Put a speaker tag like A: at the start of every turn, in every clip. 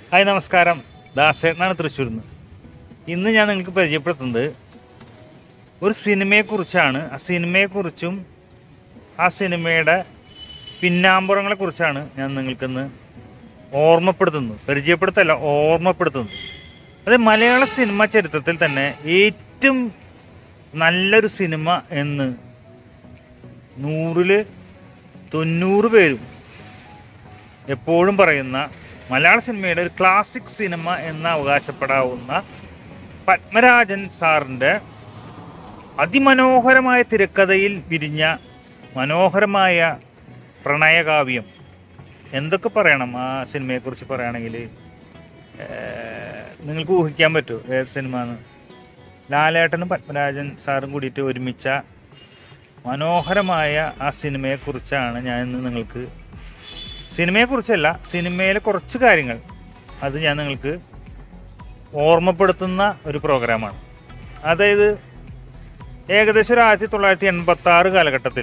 A: Hi നമസ്കാരം ദാസേട്ടനാണ് തൃശ്ശൂരിൽ നിന്ന് ഇന്ന് ഞാൻ നിങ്ങൾക്ക് പരിചയപ്പെടുത്തുന്നത് ഒരു സിനിമയെക്കുറിച്ചാണ് ആ സിനിമയെക്കുറിച്ചും ആ സിനിമയുടെ പിന്നാമ്പുറങ്ങളെക്കുറിച്ചാണ് ഞാൻ നിങ്ങൾക്കിന്ന് ഓർമ്മപ്പെടുത്തുന്നത് പരിചയപ്പെടുത്തല്ല ഓർമ്മപ്പെടുത്തുന്നത് അത് മലയാള സിനിമ ചരിത്രത്തിൽ തന്നെ ഏറ്റവും നല്ലൊരു സിനിമ എന്ന് നൂറിൽ തൊണ്ണൂറ് പേരും എപ്പോഴും പറയുന്ന മലയാള സിനിമയുടെ ഒരു ക്ലാസിക് സിനിമ എന്ന് അവകാശപ്പെടാവുന്ന പത്മരാജൻ സാറിൻ്റെ അതിമനോഹരമായ തിരക്കഥയിൽ വിരിഞ്ഞ മനോഹരമായ പ്രണയകാവ്യം എന്തൊക്കെ പറയണം ആ സിനിമയെക്കുറിച്ച് പറയുകയാണെങ്കിൽ നിങ്ങൾക്ക് ഊഹിക്കാൻ പറ്റുമോ ഏത് സിനിമ എന്ന് ലാലേട്ടനും പത്മരാജൻ സാറും കൂടിയിട്ട് ഒരുമിച്ച മനോഹരമായ ആ സിനിമയെക്കുറിച്ചാണ് ഞാൻ ഇന്ന് നിങ്ങൾക്ക് സിനിമയെക്കുറിച്ചല്ല സിനിമയിലെ കുറച്ച് കാര്യങ്ങൾ അത് ഞാൻ നിങ്ങൾക്ക് ഓർമ്മപ്പെടുത്തുന്ന ഒരു പ്രോഗ്രാമാണ് അതായത് ഏകദേശം ഒരു ആയിരത്തി തൊള്ളായിരത്തി എൺപത്തി ആറ് കാലഘട്ടത്തിൽ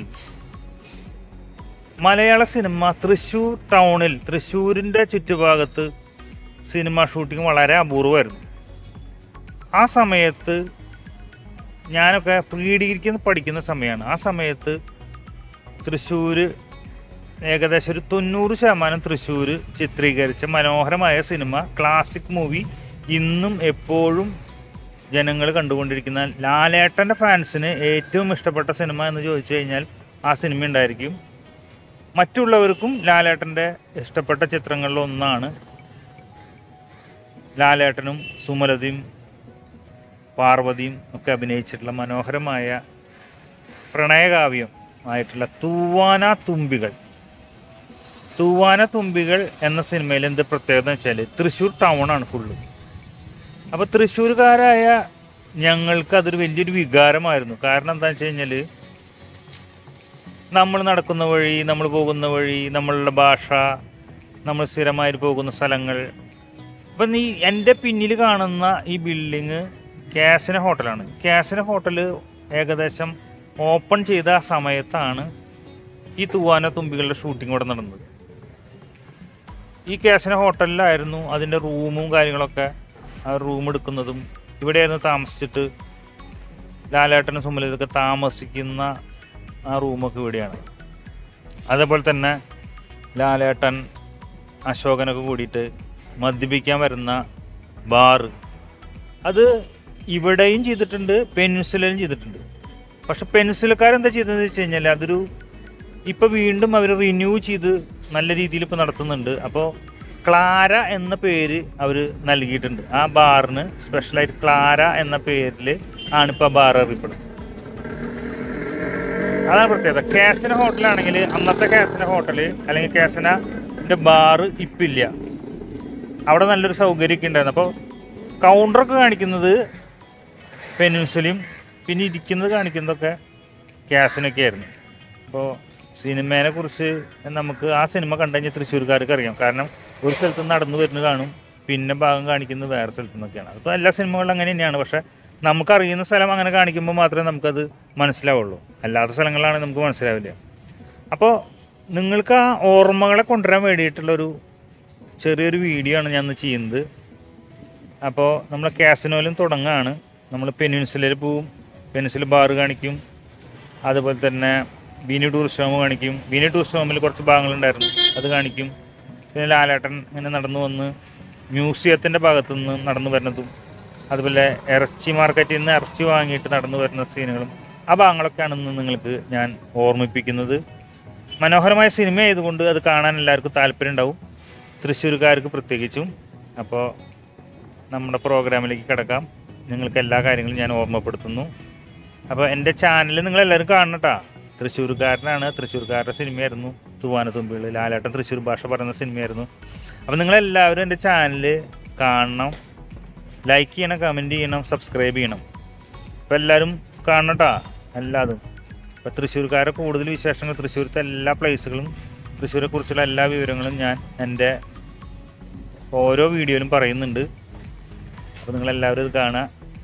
A: മലയാള സിനിമ തൃശ്ശൂർ ടൗണിൽ തൃശ്ശൂരിൻ്റെ ചുറ്റുഭാഗത്ത് സിനിമ ഷൂട്ടിംഗ് വളരെ അപൂർവമായിരുന്നു ആ സമയത്ത് ഞാനൊക്കെ പ്രീ ഡിഗ്രിക്ക് പഠിക്കുന്ന സമയമാണ് ആ സമയത്ത് തൃശ്ശൂർ ഏകദേശം ഒരു തൊണ്ണൂറ് ശതമാനം തൃശ്ശൂർ ചിത്രീകരിച്ച മനോഹരമായ സിനിമ ക്ലാസിക് മൂവി ഇന്നും എപ്പോഴും ജനങ്ങൾ കണ്ടുകൊണ്ടിരിക്കുന്ന ലാലേട്ടൻ്റെ ഫാൻസിന് ഏറ്റവും ഇഷ്ടപ്പെട്ട സിനിമ എന്ന് ചോദിച്ചു കഴിഞ്ഞാൽ ആ സിനിമ ഉണ്ടായിരിക്കും മറ്റുള്ളവർക്കും ലാലേട്ടൻ്റെ ഇഷ്ടപ്പെട്ട ചിത്രങ്ങളിൽ ഒന്നാണ് ലാലേട്ടനും സുമലതയും പാർവതിയും ഒക്കെ അഭിനയിച്ചിട്ടുള്ള മനോഹരമായ പ്രണയകാവ്യം ആയിട്ടുള്ള തൂവാന തുമ്പികൾ തൂവാന തുമ്പികൾ എന്ന സിനിമയിൽ എന്ത് പ്രത്യേകത എന്ന് വെച്ചാൽ തൃശ്ശൂർ ടൗണാണ് ഫുള്ള് അപ്പോൾ തൃശ്ശൂർക്കാരായ ഞങ്ങൾക്ക് അതൊരു വലിയൊരു വികാരമായിരുന്നു കാരണം എന്താണെന്ന് വെച്ച് കഴിഞ്ഞാൽ നമ്മൾ നടക്കുന്ന വഴി നമ്മൾ പോകുന്ന വഴി നമ്മളുടെ ഭാഷ നമ്മൾ സ്ഥിരമായിട്ട് പോകുന്ന സ്ഥലങ്ങൾ അപ്പം നീ എൻ്റെ പിന്നിൽ കാണുന്ന ഈ ബിൽഡിങ് കാസിന ഹോട്ടലാണ് കാസിന ഹോട്ടൽ ഏകദേശം ഓപ്പൺ ചെയ്ത ആ സമയത്താണ് ഈ തൂവാന തുമ്പികളുടെ ഷൂട്ടിംഗ് ഇവിടെ നടന്നത് ഈ കാസിന ഹോട്ടലിലായിരുന്നു അതിൻ്റെ റൂമും കാര്യങ്ങളൊക്കെ ആ റൂം എടുക്കുന്നതും ഇവിടെയായിരുന്നു താമസിച്ചിട്ട് ലാലേട്ടനും സുമലതൊക്കെ താമസിക്കുന്ന ആ റൂമൊക്കെ ഇവിടെയാണ് അതേപോലെ തന്നെ ലാലേട്ടൻ അശോകനൊക്കെ കൂടിയിട്ട് മദ്യപിക്കാൻ വരുന്ന ബാറ് അത് ഇവിടെയും ചെയ്തിട്ടുണ്ട് പെൻസിലും ചെയ്തിട്ടുണ്ട് പക്ഷെ പെൻസിലുകാരെന്താ ചെയ്തതെന്ന് വെച്ച് കഴിഞ്ഞാൽ അതൊരു ഇപ്പോൾ വീണ്ടും അവർ റിന്യൂ ചെയ്ത് നല്ല രീതിയിൽ ഇപ്പോൾ നടത്തുന്നുണ്ട് അപ്പോൾ ക്ലാര എന്ന പേര് അവർ നൽകിയിട്ടുണ്ട് ആ ബാറിന് സ്പെഷ്യലായിട്ട് ക്ലാര എന്ന പേരിൽ ആണിപ്പോൾ ആ ബാർ അറിയപ്പെടുന്നത് അതാണ് പ്രത്യേകത കാസിന ഹോട്ടലാണെങ്കിൽ അന്നത്തെ കാസിന ഹോട്ടൽ അല്ലെങ്കിൽ കാസിനൻ്റെ ബാറ് ഇപ്പില്ല അവിടെ നല്ലൊരു സൗകര്യമൊക്കെ ഉണ്ടായിരുന്നു അപ്പോൾ കൗണ്ടറൊക്കെ കാണിക്കുന്നത് പെനിൻസുലയും പിന്നെ ഇരിക്കുന്നത് കാണിക്കുന്നതൊക്കെ ക്യാസിനൊക്കെ ആയിരുന്നു അപ്പോൾ സിനിമേനെ കുറിച്ച് നമുക്ക് ആ സിനിമ കണ്ടു കഴിഞ്ഞാൽ തൃശ്ശൂർക്കാർക്ക് അറിയാം കാരണം ഒരു സ്ഥലത്ത് നിന്ന് നടന്നു വരുന്നത് കാണും പിന്നെ ഭാഗം കാണിക്കുന്നത് വേറെ സ്ഥലത്തു നിന്നൊക്കെയാണ് അപ്പോൾ എല്ലാ സിനിമകളിലും അങ്ങനെ തന്നെയാണ് പക്ഷേ നമുക്കറിയുന്ന സ്ഥലം അങ്ങനെ കാണിക്കുമ്പോൾ മാത്രമേ നമുക്കത് മനസ്സിലാവുള്ളൂ അല്ലാത്ത സ്ഥലങ്ങളാണെങ്കിൽ നമുക്ക് മനസ്സിലാവില്ല അപ്പോൾ നിങ്ങൾക്ക് ആ ഓർമ്മകളെ കൊണ്ടുവരാൻ വേണ്ടിയിട്ടുള്ളൊരു ചെറിയൊരു വീഡിയോ ആണ് ഞാൻ ഇന്ന് ചെയ്യുന്നത് അപ്പോൾ നമ്മൾ കാസിനോയിലും തുടങ്ങുകയാണ് നമ്മൾ പെനിൻസുലയിൽ പോവും പെനിൻസുല ബാർ കാണിക്കും അതുപോലെ തന്നെ ബീനി ടൂറിസ്റ്റ് ഹോം കാണിക്കും ബീനി ടൂറിസ്റ്റ് ഹോമിൽ കുറച്ച് ഭാഗങ്ങളുണ്ടായിരുന്നു അത് കാണിക്കും പിന്നെ ലാലേട്ടൻ ഇങ്ങനെ നടന്നു വന്ന് മ്യൂസിയത്തിൻ്റെ ഭാഗത്തു നിന്ന് നടന്നു വരുന്നതും അതുപോലെ ഇറച്ചി മാർക്കറ്റിൽ നിന്ന് ഇറച്ചി വാങ്ങിയിട്ട് നടന്നു വരുന്ന സീനുകളും ആ ഭാഗങ്ങളൊക്കെയാണ് ഇന്ന് നിങ്ങൾക്ക് ഞാൻ ഓർമ്മിപ്പിക്കുന്നത് മനോഹരമായ സിനിമ ആയതുകൊണ്ട് അത് കാണാൻ എല്ലാവർക്കും താല്പര്യം ഉണ്ടാവും തൃശ്ശൂർക്കാർക്ക് പ്രത്യേകിച്ചും അപ്പോൾ നമ്മുടെ പ്രോഗ്രാമിലേക്ക് കിടക്കാം നിങ്ങൾക്ക് എല്ലാ കാര്യങ്ങളും ഞാൻ ഓർമ്മപ്പെടുത്തുന്നു അപ്പോൾ എൻ്റെ ചാനൽ നിങ്ങളെല്ലാവരും കാണണം കേട്ടോ തൃശ്ശൂർക്കാരനാണ് തൃശ്ശൂർക്കാരുടെ സിനിമയായിരുന്നു തൂവാന തുമ്പികൾ ലാലേട്ടൻ തൃശ്ശൂർ ഭാഷ പറയുന്ന സിനിമയായിരുന്നു അപ്പോൾ നിങ്ങളെല്ലാവരും എൻ്റെ ചാനൽ കാണണം ലൈക്ക് ചെയ്യണം കമൻറ്റ് ചെയ്യണം സബ്സ്ക്രൈബ് ചെയ്യണം അപ്പോൾ എല്ലാവരും കാണണം കേട്ടോ എല്ലാതും ഇപ്പോൾ തൃശ്ശൂർക്കാരെ കൂടുതൽ വിശേഷങ്ങൾ തൃശ്ശൂരത്തെ എല്ലാ പ്ലേസുകളും തൃശ്ശൂരെ കുറിച്ചുള്ള എല്ലാ വിവരങ്ങളും ഞാൻ എൻ്റെ ഓരോ വീഡിയോയിലും പറയുന്നുണ്ട് അപ്പോൾ നിങ്ങളെല്ലാവരും ഇത് കാണുക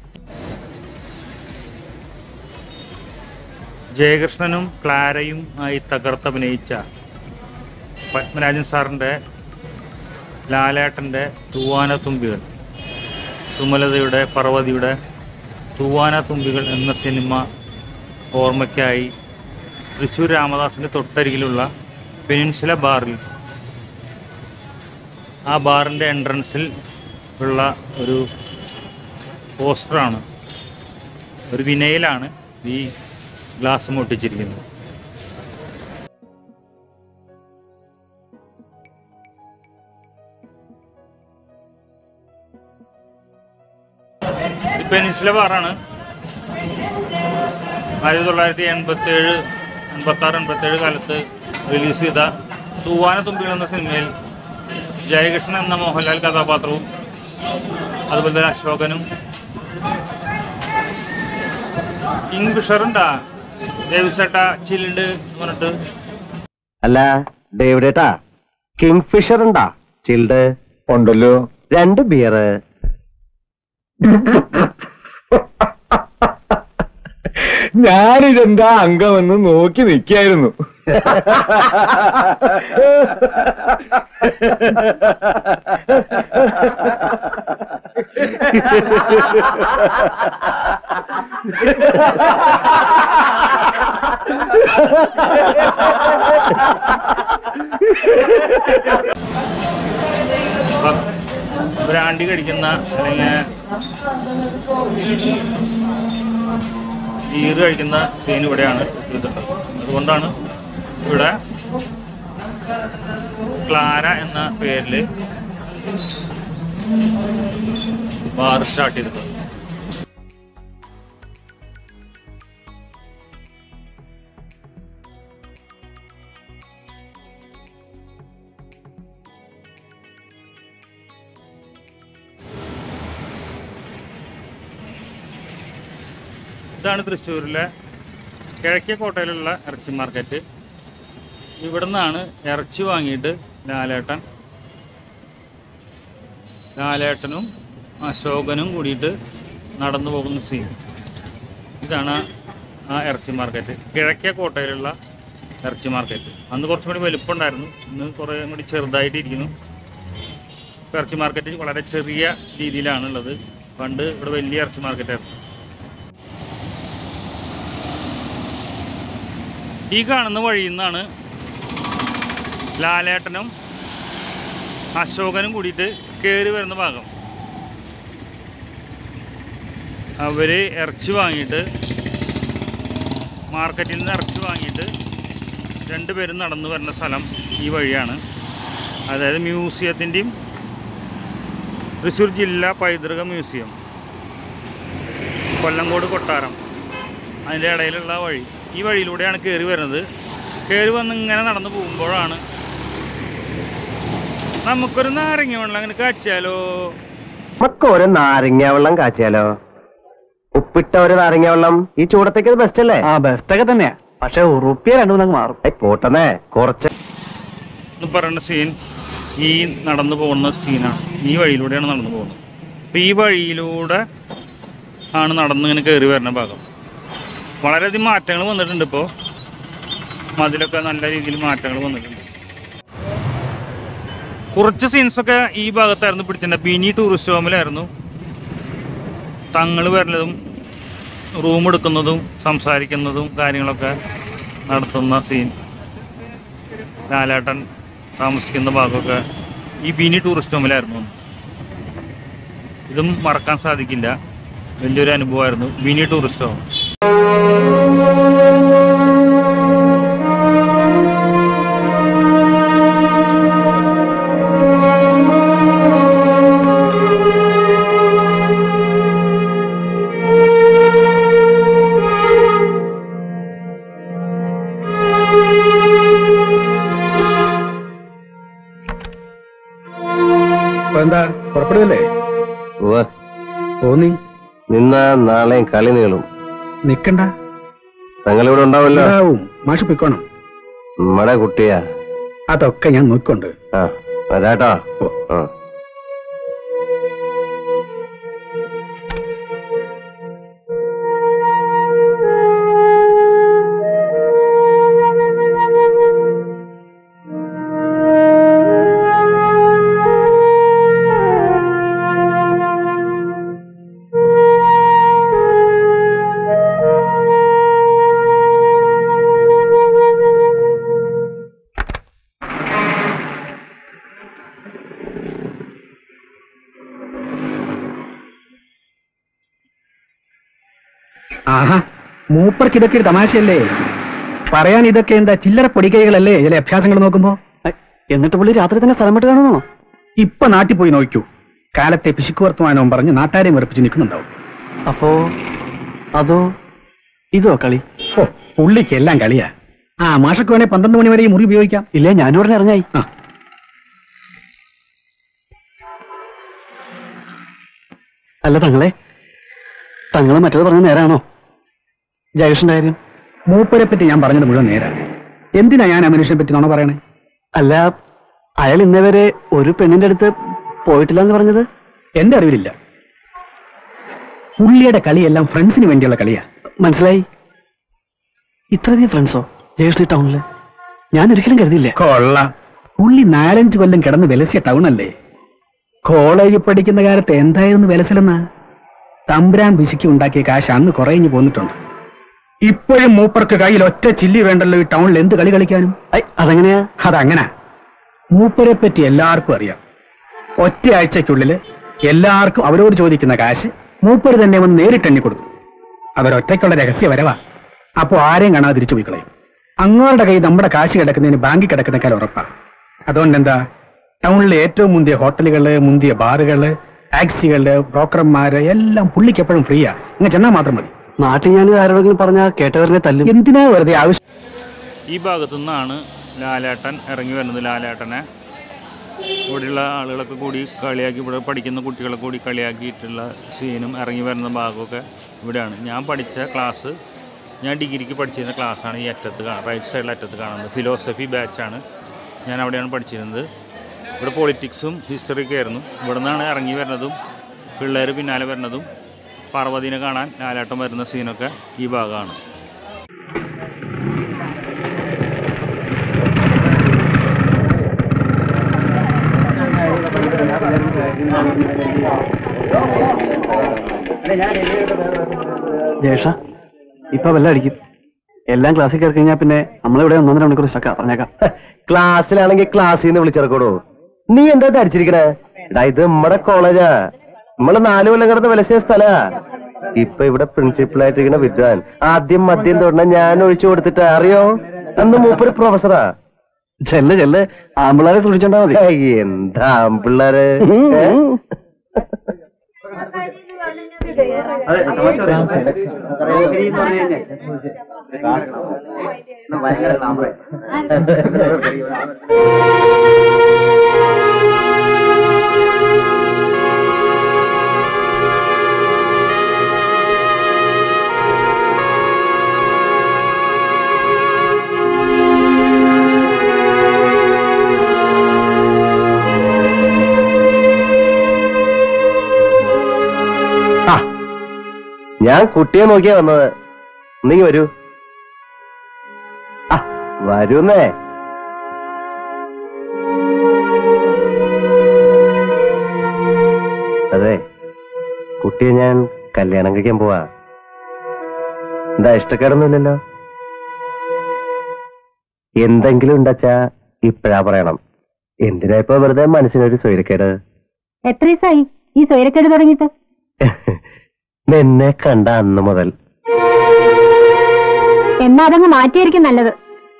A: ജയകൃഷ്ണനും ക്ലാരയും ആയി തകർത്തഭിനയിച്ച പത്മരാജൻ സാറിൻ്റെ ലാലേട്ടൻ്റെ തൂവാനത്തുമ്പികൾ സുമലതയുടെ പർവതിയുടെ തൂവാനത്തുമ്പികൾ എന്ന സിനിമ ഓർമ്മയ്ക്കായി തൃശ്ശൂർ രാമദാസിൻ്റെ തൊട്ടരികിലുള്ള പെനിൻസുല ബാറിൽ ആ ബാറിൻ്റെ എൻട്രൻസിൽ ഉള്ള ഒരു പോസ്റ്ററാണ് ഒരു വിനയിലാണ് ഈ ഗ്ലാസ് ഒട്ടിച്ചിരിക്കുന്നത് ഇത് പെനിൻസുല ബാറാണ് ആയിരത്തി തൊള്ളായിരത്തി എൺപത്തി ഏഴ് എൺപത്തി ആറ് എൺപത്തി ഏഴ് കാലത്ത് റിലീസ് ചെയ്ത തൂവാന തുമ്പികൾ എന്ന സിനിമയിൽ ജയകൃഷ്ണൻ എന്ന മോഹൻലാൽ കഥാപാത്രവും അതുപോലെ തന്നെ അശോകനും കിങ് ഫിഷറുണ്ടാ ദേവിസേട്ട ചില്ലുണ്ട് എന്ന് പറഞ്ഞിട്ട്
B: അല്ല ഡേവിഡേട്ടാ കിങ് ഫിഷർ ഉണ്ടാ ചിൽഡ് ഉണ്ടല്ലോ രണ്ട് ബിയർ
C: ഞാനിതെന്താ അംഗമെന്ന് നോക്കി നിൽക്കായിരുന്നു
A: അപ്പം ബ്രാൻഡി കടിക്കുന്ന അല്ലെങ്കിൽ ഈറ് കഴിക്കുന്ന സീൻ ഇവിടെയാണ് ഇത് അതുകൊണ്ടാണ് ഇവിടെ ക്ലാര എന്ന പേരിൽ ബാർ സ്റ്റാർട്ട് ചെയ്തിട്ടുണ്ട് ഇതാണ് തൃശ്ശൂരിലെ കിഴക്കേ കോട്ടയിലുള്ള ഇറച്ചി മാർക്കറ്റ് ഇവിടെ നിന്നാണ് ഇറച്ചി വാങ്ങിയിട്ട് ലാലേട്ടൻ ലാലേട്ടനും അശോകനും കൂടിയിട്ട് നടന്നു പോകുന്ന സീൻ ഇതാണ് ആ ഇറച്ചി മാർക്കറ്റ് കിഴക്കേ കോട്ടയിലുള്ള ഇറച്ചി മാർക്കറ്റ് അന്ന് കുറച്ചും കൂടി വലുപ്പമുണ്ടായിരുന്നു ഇന്ന് കുറേ കൂടി ചെറുതായിട്ട് ഇരിക്കുന്നു ഇപ്പം ഇറച്ചി മാർക്കറ്റ് വളരെ ചെറിയ രീതിയിലാണുള്ളത് പണ്ട് ഇവിടെ വലിയ ഇറച്ചി മാർക്കറ്റായിരുന്നു ഈ കാണുന്ന വഴിയിൽ നിന്നാണ് ലാലേട്ടനും അശോകനും കൂടിയിട്ട് കയറി വരുന്ന ഭാഗം അവർ ഇറച്ചി വാങ്ങിയിട്ട് മാർക്കറ്റിൽ നിന്ന് ഇറച്ചി വാങ്ങിയിട്ട് രണ്ടുപേരും നടന്നു വരുന്ന സ്ഥലം ഈ വഴിയാണ് അതായത് മ്യൂസിയത്തിൻ്റെയും തൃശ്ശൂർ ജില്ലാ പൈതൃക മ്യൂസിയം കൊല്ലങ്കോട് കൊട്ടാരം അതിൻ്റെ ഇടയിലുള്ള വഴി ഈ വഴിയിലൂടെയാണ് കയറി വരുന്നത് കയറി വന്ന് ഇങ്ങനെ നടന്നു പോകുമ്പോഴാണ് നമുക്കൊരു നാരങ്ങ വെള്ളം അങ്ങനെ കാച്ചാലോ
B: നമുക്ക് ഒരു നാരങ്ങ വെള്ളം കാച്ചിയാലോ ഉപ്പിട്ട ഒരു നാരങ്ങ വെള്ളം ഈ ചൂടത്തേക്ക് ബെസ്റ്റ് അല്ലേ
C: ആ ബെസ്റ്റൊക്കെ തന്നെയാ പക്ഷെ ഉറുപ്പിയ രണ്ടു മൂന്നങ്ങ് മാറും
B: ഏയ് പോട്ടെന്നേ കുറച്ച്
A: എന്ന് പറയുന്ന സീൻ ഈ നടന്നു പോകുന്ന സീനാണ് ഈ വഴിയിലൂടെയാണ് നടന്നു പോകുന്നത് അപ്പം ഈ വഴിയിലൂടെ ആണ് നടന്ന് ഇങ്ങനെ കയറി വരുന്ന ഭാഗം വളരെയധികം മാറ്റങ്ങൾ വന്നിട്ടുണ്ട് ഇപ്പോൾ മതിലൊക്കെ നല്ല രീതിയിൽ മാറ്റങ്ങൾ വന്നിട്ടുണ്ട് കുറച്ച് സീൻസൊക്കെ ഈ ഭാഗത്തായിരുന്നു പിടിച്ചിട്ടുണ്ട് ബിനി ടൂറിസ്റ്റ് ഹോമിലായിരുന്നു തങ്ങൾ വരുന്നതും റൂം എടുക്കുന്നതും സംസാരിക്കുന്നതും കാര്യങ്ങളൊക്കെ നടത്തുന്ന സീൻ ലാലേട്ടൻ താമസിക്കുന്ന ഭാഗമൊക്കെ ഈ ബിനി ടൂറിസ്റ്റ് ഹോമിലായിരുന്നു ഇതും മറക്കാൻ സാധിക്കില്ല വലിയൊരു അനുഭവമായിരുന്നു ബിനി ടൂറിസ്റ്റ് ഹോം
C: ഇപ്പൊ എന്താ പുറപ്പെടുകയല്ലേ
B: ഉവ്വ്.
C: തോന്നി
B: നിന്ന നാളെയും കളി നീളും
C: നിക്കണ്ട
B: ഞങ്ങളിവിടെ ഉണ്ടാവല്ലോ
C: ഉണ്ടാവും മാഷ് പൊയ്ക്കോണം
B: നമ്മടെ കുട്ടിയാ
C: അതൊക്കെ ഞാൻ നോക്കിക്കൊണ്ട്
B: ആ അതാട്ടോ ആ
C: ആഹാ മൂപ്പർക്ക് ഇതൊക്കെ ഒരു തമാശയല്ലേ പറയാൻ ഇതൊക്കെ എന്താ ചില്ലറ പൊടിക്കൈകളല്ലേ ചില അഭ്യാസങ്ങൾ നോക്കുമ്പോ
B: എന്നിട്ട് പുള്ളി രാത്രി തന്നെ സ്ഥലം വിട്ട് കാണുന്നോ
C: ഇപ്പൊ നാട്ടിൽ പോയി നോക്കൂ കാലത്തെ പിശുക്ക് വർത്തമാനവും പറഞ്ഞ് നാട്ടാരെ വെറുപ്പിച്ച് നിൽക്കുന്നുണ്ടാവും
B: അപ്പോ അതോ ഇതോ കളി
C: ഓ പുള്ളിക്ക് എല്ലാം കളിയാ ആ മാഷക്ക് വേണേ പന്ത്രണ്ട് മണി വരെ ഈ മുറി ഉപയോഗിക്കാം
B: ഇല്ല ഞാനിവിടെ ഇറങ്ങായി
C: ആ
B: അല്ല തങ്ങളെ തങ്ങളെ മറ്റത് പറഞ്ഞ നേരാണോ ജയകൃഷ്ണന്റെ കാര്യം
C: മൂപ്പരെ പറ്റി ഞാൻ പറഞ്ഞത് മുഴുവൻ നേരാ എന്തിനാ ഞാൻ ആ മനുഷ്യനെ പറ്റി നോണ പറയണേ
B: അല്ല അയാൾ ഇന്നേവരെ ഒരു പെണ്ണിന്റെ അടുത്ത് പോയിട്ടില്ല എന്ന് പറഞ്ഞത്
C: എന്റെ അറിവിലില്ല പുള്ളിയുടെ കളിയെല്ലാം ഫ്രണ്ട്സിന് വേണ്ടിയുള്ള കളിയാ
B: മനസ്സിലായി ഇത്രയധികം ഫ്രണ്ട്സോ ജയകൃഷ്ണ ടൗണില് ഞാൻ ഒരിക്കലും കരുതിയില്ല
C: കൊള്ളാം പുള്ളി നാലഞ്ച് കൊല്ലം കിടന്ന് വിലസിയ ടൗൺ അല്ലേ കോളേജിൽ പഠിക്കുന്ന കാലത്ത് എന്തായിരുന്നു വിലസലെന്നാ തമ്പുരാൻ പിശുക്കി ഉണ്ടാക്കിയ കാശ് അന്ന് കുറഞ്ഞു പോന്നിട്ടുണ്ട് ഇപ്പോഴും മൂപ്പർക്ക് കയ്യിൽ ഒറ്റ ചില്ലി വേണ്ടല്ലോ ഈ ടൗണിൽ എന്ത് കളി കളിക്കാനും
B: ഐ, അതെങ്ങനെയാ
C: അതങ്ങനെ മൂപ്പരെ പറ്റി എല്ലാവർക്കും അറിയാം ഒറ്റ ആഴ്ചക്കുള്ളിൽ എല്ലാവർക്കും അവരോട് ചോദിക്കുന്ന കാശ് മൂപ്പര് തന്നെ വന്ന് നേരിട്ട് എണ്ണി കൊടുക്കും അവരൊറ്റയ്ക്കുള്ള രഹസ്യ വരവാ അപ്പോ ആരെയും കാണാതെ തിരിച്ചു പോയി കളയും അങ്ങോരുടെ കൈ നമ്മുടെ കാശ് കിടക്കുന്നതിന് ബാങ്കിൽ കിടക്കുന്നേക്കാൾ ഉറപ്പാ അതുകൊണ്ട് എന്താ ടൗണിലെ ഏറ്റവും മുന്തിയ ഹോട്ടലുകള് മുന്തിയ ബാറുകള് ടാക്സികള് ബ്രോക്കർമാര് എല്ലാം പുള്ളിക്ക് എപ്പോഴും ഫ്രീയാ ഇങ്ങനെ ചെന്നാൽ മാത്രം മതി
B: നാട്ടിൽ ഞാൻ ആരോടെങ്കിലും പറഞ്ഞാൽ കേട്ടവരനെ തല്ലും
C: എന്തിനാ വെറുതെ ആവശ്യം
A: ഈ ഭാഗത്തു നിന്നാണ് ലാലേട്ടൻ ഇറങ്ങി വരുന്നത് ലാലേട്ടനെ ഇവിടെയുള്ള ആളുകളൊക്കെ കൂടി കളിയാക്കി ഇവിടെ പഠിക്കുന്ന കുട്ടികളെ കൂടി കളിയാക്കിയിട്ടുള്ള സീനും ഇറങ്ങി വരുന്ന ഭാഗമൊക്കെ ഇവിടെയാണ് ഞാൻ പഠിച്ച ക്ലാസ് ഞാൻ ഡിഗ്രിക്ക് പഠിച്ചിരുന്ന ക്ലാസ്സാണ് ഈ അറ്റത്ത് കാണുന്നത് റൈറ്റ് സൈഡിൽ അറ്റത്ത് കാണുന്നത് ഫിലോസഫി ബാച്ചാണ് ഞാൻ അവിടെയാണ് പഠിച്ചിരുന്നത് ഇവിടെ പൊളിറ്റിക്സും ഹിസ്റ്ററിയൊക്കെ ആയിരുന്നു ഇവിടെ നിന്നാണ് ഇറങ്ങി വരുന്നതും പിള്ളേർ പിന്നാലെ വരുന്നതും പാർവതീനെ കാണാൻ ലാലാട്ടം വരുന്ന സീനൊക്കെ ഈ ഭാഗമാണ്
B: ജേഷ ഇപ്പൊ വല്ല അടിക്കും എല്ലാം ക്ലാസ്സിൽ കയറി കഴിഞ്ഞാൽ പിന്നെ നമ്മളിവിടെ ഒന്നൊന്നര മണിക്കൂർ സ്റ്റക്കാ പറഞ്ഞേക്കാം
D: ക്ലാസ്സിലാണെങ്കിൽ ക്ലാസ്സിൽ നിന്ന് വിളിച്ചിറക്കോടോ നീ എന്താ ധരിച്ചിരിക്കണേ എടാ ഇത് നമ്മടെ കോളേജാ നമ്മള് നാലു കൊല്ലം കിടന്ന് വിലസിയ സ്ഥലാ ഇപ്പൊ ഇവിടെ പ്രിൻസിപ്പൾ ആയിട്ടിരിക്കുന്ന വിദ്വാൻ ആദ്യം മദ്യം തൊടണ ഞാൻ ഒഴിച്ചു കൊടുത്തിട്ട് അറിയോ അന്ന് മൂപ്പര് പ്രൊഫസറാ
B: ചെല്ല് ചെല്ല് ആമ്പിള്ളാരെ സൂക്ഷിച്ചോണ്ടാ മതി
D: ഏയ്, എന്താ പിള്ളേര് ആ, ഞാൻ കുട്ടിയെ നോക്കിയാ വന്നത് നീ വരൂ ആ വരൂന്നേ അതെ കുട്ടിയെ ഞാൻ കല്യാണം കഴിക്കാൻ പോവാ എന്താ ഇഷ്ടക്കേടൊന്നുമില്ലല്ലോ എന്തെങ്കിലും ഉണ്ടച്ചാ ഇപ്പഴാ പറയണം എന്തിനാ ഇപ്പൊ വെറുതെ മനസ്സിനൊരു സ്വൈരക്കേട്
E: എത്ര ദിവസമായി ഈ സ്വൈരക്കേട് തുടങ്ങിയിട്ട്
D: നിന്നെ കണ്ട അന്ന് മുതൽ
E: എന്നാ അതങ്ങ് മാറ്റിയായിരിക്കും നല്ലത്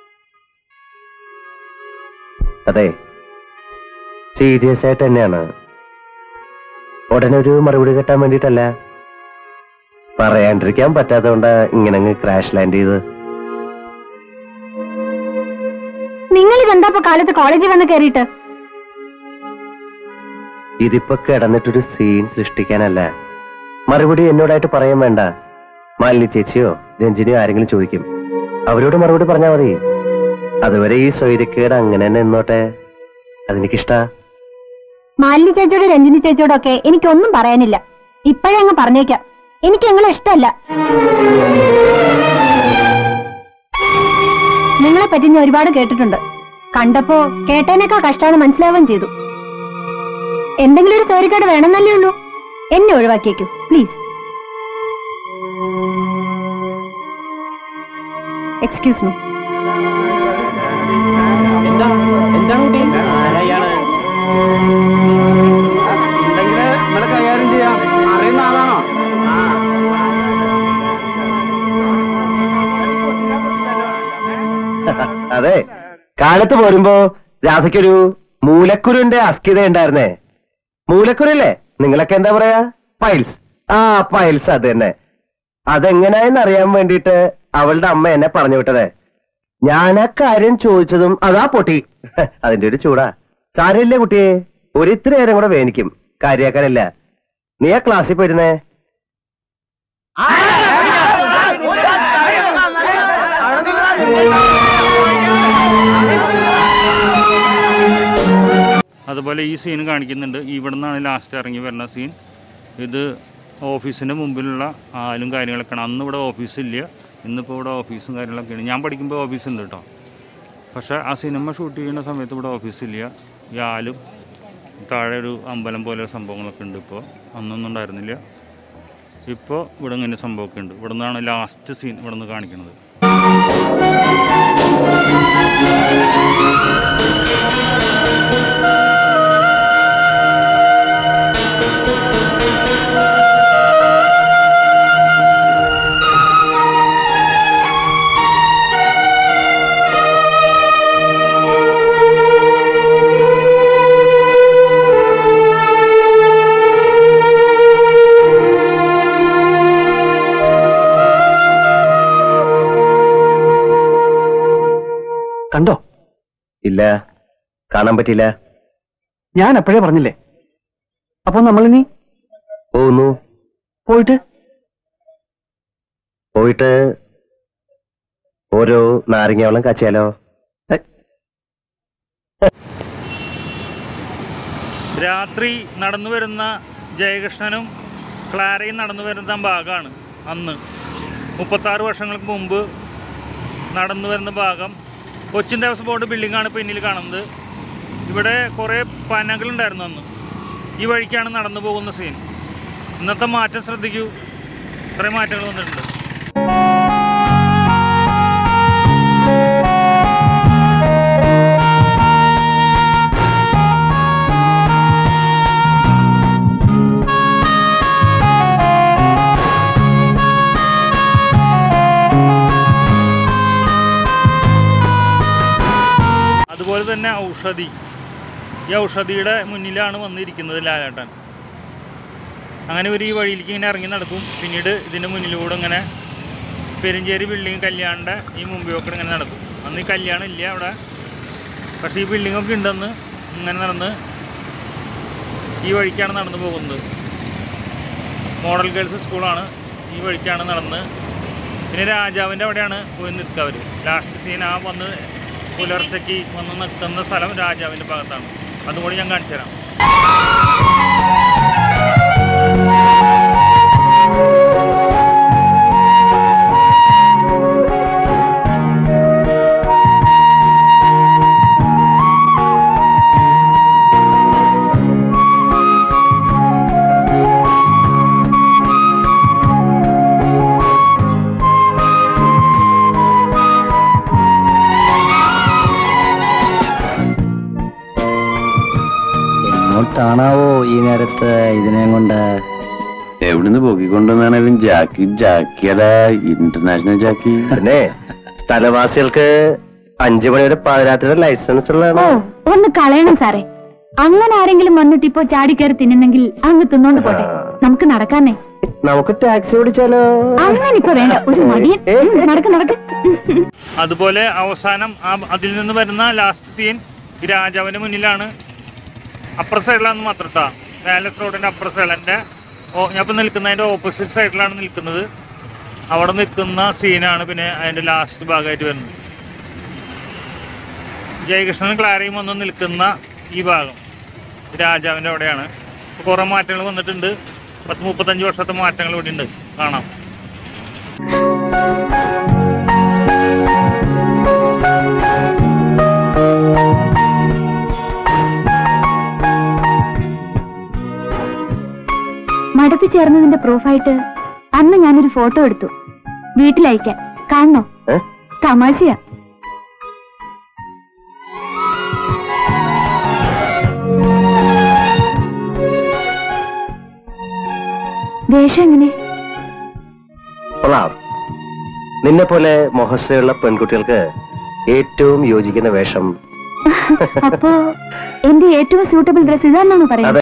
D: അതെ സീരിയസ് ആയിട്ട് തന്നെയാണ് ഉടനെ ഒരു മറുപടി കിട്ടാൻ വേണ്ടിട്ടല്ല പറയാണ്ടിരിക്കാൻ പറ്റാത്തതുകൊണ്ട് ഇങ്ങനെ അങ്ങ് ക്രാഷ് ലാൻഡ് ചെയ്ത്
E: നിങ്ങൾ ഇതെന്താ ഇപ്പൊ കാലത്ത് കോളേജിൽ വന്ന് കയറിയിട്ട്
D: ഇതിപ്പോ കിടന്നിട്ടൊരു സീൻ സൃഷ്ടിക്കാനല്ല മറുപടി എന്നോടായിട്ട് പറയാൻ വേണ്ട മാലിനി ചേച്ചിയോ രഞ്ജിനിയോ ആരെങ്കിലും ചോദിക്കും അവരോട് മറുപടി പറഞ്ഞാൽ മതി അതുവരെ ഈ സ്വൈര്യക്കേട് അങ്ങനെ തന്നെ നിന്നോട്ടെ അതെനിക്കിഷ്ടാ
E: മാലിനി ചേച്ചിയോട് രഞ്ജിനി ചേച്ചിയോടും ഒക്കെ എനിക്കൊന്നും പറയാനില്ല ഇപ്പോഴേ അങ്ങ് പറഞ്ഞേക്കാം എനിക്ക് നിങ്ങളെ ഇഷ്ടമല്ല നിങ്ങളെ പറ്റി ഞാൻ ഒരുപാട് കേട്ടിട്ടുണ്ട് കണ്ടപ്പോ കേട്ടതിനേക്കാൾ കഷ്ടമാണ് മനസ്സിലാവുകയും ചെയ്തു എന്തെങ്കിലും ഒരു സോരിക്കേട് വേണമെന്നല്ലേ ഉള്ളൂ എന്നെ ഒഴിവാക്കിയേക്കൂ പ്ലീസ് എക്സ്ക്യൂസ് മീ
D: അതെ കാലത്ത് പോരുമ്പോ രാധയ്ക്കൊരു മൂലക്കുരുന്റെ അസ്ഥിത ഉണ്ടായിരുന്നേ മൂലക്കുരല്ലേ നിങ്ങളൊക്കെ എന്താ പറയാ പൈൽസ് ആ പൈൽസ് അത് തന്നെ അതെങ്ങനെയെന്ന് അറിയാൻ വേണ്ടിയിട്ട് അവളുടെ അമ്മ എന്നെ പറഞ്ഞു വിട്ടത് ഞാൻ ആ കാര്യം ചോദിച്ചതും അതാ പൊട്ടി അതിന്റെ ഒരു ചൂടാ സാരമില്ലേ കുട്ടിയെ ഒരു ഇത്തിരി നേരം കൂടെ വേനിക്കും കാര്യാക്കാനില്ല നീ ആ ക്ലാസ്സിൽ പോയിരുന്നേ
A: അതുപോലെ ഈ സീൻ കാണിക്കുന്നുണ്ട് ഇവിടെ നിന്നാണ് ലാസ്റ്റ് ഇറങ്ങി വരുന്ന സീൻ ഇത് ഓഫീസിൻ്റെ മുമ്പിലുള്ള ആലും കാര്യങ്ങളൊക്കെയാണ് അന്ന് ഇവിടെ ഓഫീസില്ല ഇന്നിപ്പോൾ ഇവിടെ ഓഫീസും കാര്യങ്ങളൊക്കെയാണ് ഞാൻ പഠിക്കുമ്പോൾ ഓഫീസ് ഉണ്ട് കേട്ടോ പക്ഷേ ആ സിനിമ ഷൂട്ട് ചെയ്യുന്ന സമയത്ത് ഇവിടെ ഓഫീസില്ല ഈ ആലും താഴെ ഒരു അമ്പലം പോലെ സംഭവങ്ങളൊക്കെ ഉണ്ട് ഇപ്പോൾ അന്നൊന്നും ഉണ്ടായിരുന്നില്ല ഇപ്പോൾ ഇവിടെ ഇങ്ങനെ സംഭവമൊക്കെ ഉണ്ട് ഇവിടെ നിന്നാണ് ലാസ്റ്റ് സീൻ ഇവിടെ നിന്ന് കാണിക്കുന്നത്
C: കണ്ടോ
D: ഇല്ല കാണാൻ പറ്റില്ല
C: ഞാൻ അപ്പോഴേ പറഞ്ഞില്ലേ അപ്പൊ നമ്മളിനി
D: പോകുന്നു
C: പോയിട്ട്
D: പോയിട്ട് ഓരോ നാരങ്ങ വെള്ളം കാച്ചിയാലോ
C: ഏ,
A: രാത്രി നടന്നു വരുന്ന ജയകൃഷ്ണനും ക്ലാരയും നടന്നു വരുന്ന ഭാഗമാണ് അന്ന് മുപ്പത്താറ് വർഷങ്ങൾക്ക് മുമ്പ് നടന്നു വരുന്ന ഭാഗം കൊച്ചിൻ ദേവസ്വം ബോർഡ് ബിൽഡിംഗാണ് പിന്നിൽ കാണുന്നത് ഇവിടെ കുറേ പനകളുണ്ടായിരുന്നു അന്ന് ഈ വഴിക്കാണ് നടന്നു പോകുന്ന സീൻ ഇന്നത്തെ മാറ്റം ശ്രദ്ധിക്കൂ ഇത്രയും മാറ്റങ്ങൾ വന്നിട്ടുണ്ട് അതുപോലെ തന്നെ ഔഷധി ഈ ഔഷധിയുടെ മുന്നിലാണ് വന്നിരിക്കുന്നത് ലാലേട്ടൻ അങ്ങനെ ഒരു ഈ വഴിയിലേക്ക് ഇങ്ങനെ ഇറങ്ങി നടക്കും പിന്നീട് ഇതിൻ്റെ മുന്നിലൂടെ ഇങ്ങനെ പെരിഞ്ചേരി ബിൽഡിംഗ് കല്യാണിൻ്റെ ഈ മുമ്പിലൊക്കെ ഇങ്ങനെ നടക്കും അന്ന് ഈ കല്യാണം ഇല്ല അവിടെ പക്ഷേ ഈ ബിൽഡിങ്ങൊക്കെ ഉണ്ടെന്ന് ഇങ്ങനെ നടന്ന് ഈ വഴിക്കാണ് നടന്നു പോകുന്നത് മോഡൽ ഗേൾസ് സ്കൂളാണ് ഈ വഴിക്കാണ് നടന്ന് പിന്നെ രാജാവിൻ്റെ അവിടെയാണ് പോയി നിൽക്കുക അവർ ലാസ്റ്റ് സീൻ ആ വന്ന് പുലർച്ചയ്ക്ക് വന്ന് നിൽക്കുന്ന സ്ഥലം രാജാവിൻ്റെ ഭാഗത്താണ് അതും കൂടി ഞാൻ കാണിച്ചു തരാം
B: എങ്ങോട്ടാണാവോ ഈ നേരത്ത് ഇതിനെ കൊണ്ട്
F: എവിടുന്ന് പൊക്കിക്കൊണ്ടുവന്നാണേലും ജാക്കി ജാക്കിയല്ല ഇന്റർനാഷണൽ ജാക്കി
D: പിന്നെ സ്ഥലവാസികൾക്ക് അഞ്ചു മണിയുടെ പാതിരാത്രിയുടെ ലൈസൻസ്
E: ഓ
D: ഉള്ളതാണ്
E: ഒന്ന് കളയണം സാറേ അങ്ങനെ ആരെങ്കിലും വന്നിട്ട് ഇപ്പോ ചാടിക്കയറി തിന്നുന്നെങ്കിൽ അങ്ങ് തിന്നോണ്ട് പോട്ടെ നമുക്ക് നടക്കാന്നേ
D: നമുക്ക് ടാക്സി ഓടിച്ചാലോ
E: അങ്ങനെ ഇപ്പൊ വേണ്ട ഒരു മടിയൻ ഉം, നടക്ക് നടക്ക്
A: അതുപോലെ അവസാനം ആ അതിൽ നിന്ന് വരുന്ന ലാസ്റ്റ് സീൻ ഈ രാജാവിൻ്റെ മുന്നിലാണ് അപ്പർ സൈഡിലാണെന്ന് മാത്രട്ടാ പാലസ് റോഡിൻ്റെ അപ്പർ സൈഡിൻ്റെ ഓ ഞാൻ ഇപ്പം നിൽക്കുന്നതിൻ്റെ ഓപ്പോസിറ്റ് സൈഡിലാണ് നിൽക്കുന്നത് അവിടെ നിൽക്കുന്ന സീനാണ് പിന്നെ അതിൻ്റെ ലാസ്റ്റ് ഭാഗമായിട്ട് വരുന്നത് ജയകൃഷ്ണനും ക്ലാരയും വന്ന് നിൽക്കുന്ന ഈ ഭാഗം രാജാവിൻ്റെ അവിടെയാണ് ഇപ്പോൾ കുറേ മാറ്റങ്ങൾ വന്നിട്ടുണ്ട് പത്ത് മുപ്പത്തഞ്ച് വർഷത്തെ മാറ്റങ്ങൾ ഇവിടെ ഉണ്ട് കാണാം
E: മടത്തി ചേർന്നതിന്റെ പ്രൂഫായിട്ട് അന്ന് ഞാനൊരു ഫോട്ടോ എടുത്തു വീട്ടിലയക്കാൻ കാണണോ
D: ഏ?
E: തമാശയാ വേഷം എങ്ങനെ
D: കൊള്ളാം നിന്നെ പോലെ മൊഹസ്സയുള്ള പെൺകുട്ടികൾക്ക് ഏറ്റവും യോജിക്കുന്ന വേഷം
E: അപ്പോ എന്റെ ഏറ്റവും സ്യൂട്ടബിൾ ഡ്രസ് ഇതാണെന്നാണ് പറയുന്നത്